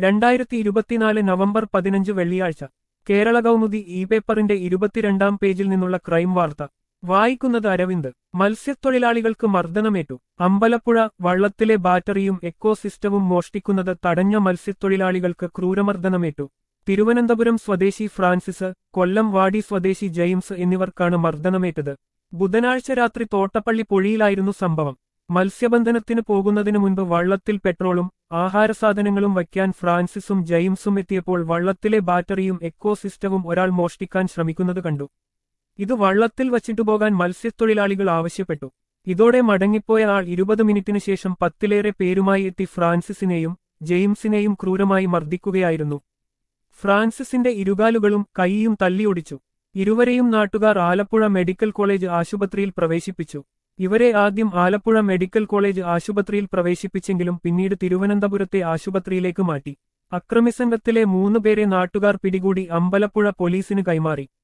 രണ്ടായിരത്തി ഇരുപത്തിനാല് നവംബർ പതിനഞ്ച് വെള്ളിയാഴ്ച കേരള കൗമുദി ഇ പേപ്പറിന്റെ ഇരുപത്തിരണ്ടാം പേജിൽ നിന്നുള്ള ക്രൈം വാർത്ത വായിക്കുന്നത് അരവിന്ദ് മത്സ്യത്തൊഴിലാളികൾക്ക് മർദ്ദനമേറ്റു അമ്പലപ്പുഴ വള്ളത്തിലെ ബാറ്ററിയും എക്കോസിസ്റ്റവും മോഷ്ടിക്കുന്നത് തടഞ്ഞ മത്സ്യത്തൊഴിലാളികൾക്ക് ക്രൂരമർദ്ദനമേറ്റു തിരുവനന്തപുരം സ്വദേശി ഫ്രാൻസിസ് കൊല്ലം വാടി സ്വദേശി ജെയിംസ് എന്നിവർക്കാണ് മർദ്ദനമേറ്റത് ബുധനാഴ്ച രാത്രി തോട്ടപ്പള്ളി പൊഴിയിലായിരുന്നു സംഭവം മത്സ്യബന്ധനത്തിന് പോകുന്നതിനു മുൻപ് വള്ളത്തിൽ പെട്രോളും ആഹാരസാധനങ്ങളും വയ്ക്കാൻ ഫ്രാൻസിസും ജെയിംസും എത്തിയപ്പോൾ വള്ളത്തിലെ ബാറ്ററിയും എക്കോസിസ്റ്റവും ഒരാൾ മോഷ്ടിക്കാൻ ശ്രമിക്കുന്നത് കണ്ടു ഇത് വള്ളത്തിൽ വച്ചിട്ടു പോകാൻ മത്സ്യത്തൊഴിലാളികൾ ആവശ്യപ്പെട്ടു ഇതോടെ മടങ്ങിപ്പോയ ആൾ ഇരുപത് മിനിറ്റിനു ശേഷം പത്തിലേറെ പേരുമായി എത്തി ഫ്രാൻസിസിനെയും ജെയിംസിനെയും ക്രൂരമായി മർദ്ദിക്കുകയായിരുന്നു ഫ്രാൻസിസിന്റെ ഇരുകാലുകളും കൈയും തല്ലിയൊടിച്ചു ഇരുവരെയും നാട്ടുകാർ ആലപ്പുഴ മെഡിക്കൽ കോളേജ് ആശുപത്രിയിൽ പ്രവേശിപ്പിച്ചു ഇവരെ ആദ്യം ആലപ്പുഴ മെഡിക്കൽ കോളേജ് ആശുപത്രിയിൽ പ്രവേശിപ്പിച്ചെങ്കിലും പിന്നീട് തിരുവനന്തപുരത്തെ ആശുപത്രിയിലേക്ക് മാറ്റി അക്രമിസംഘത്തിലെ മൂന്ന് പേരെ നാട്ടുകാർ പിടികൂടി അമ്പലപ്പുഴ പോലീസിന് കൈമാറി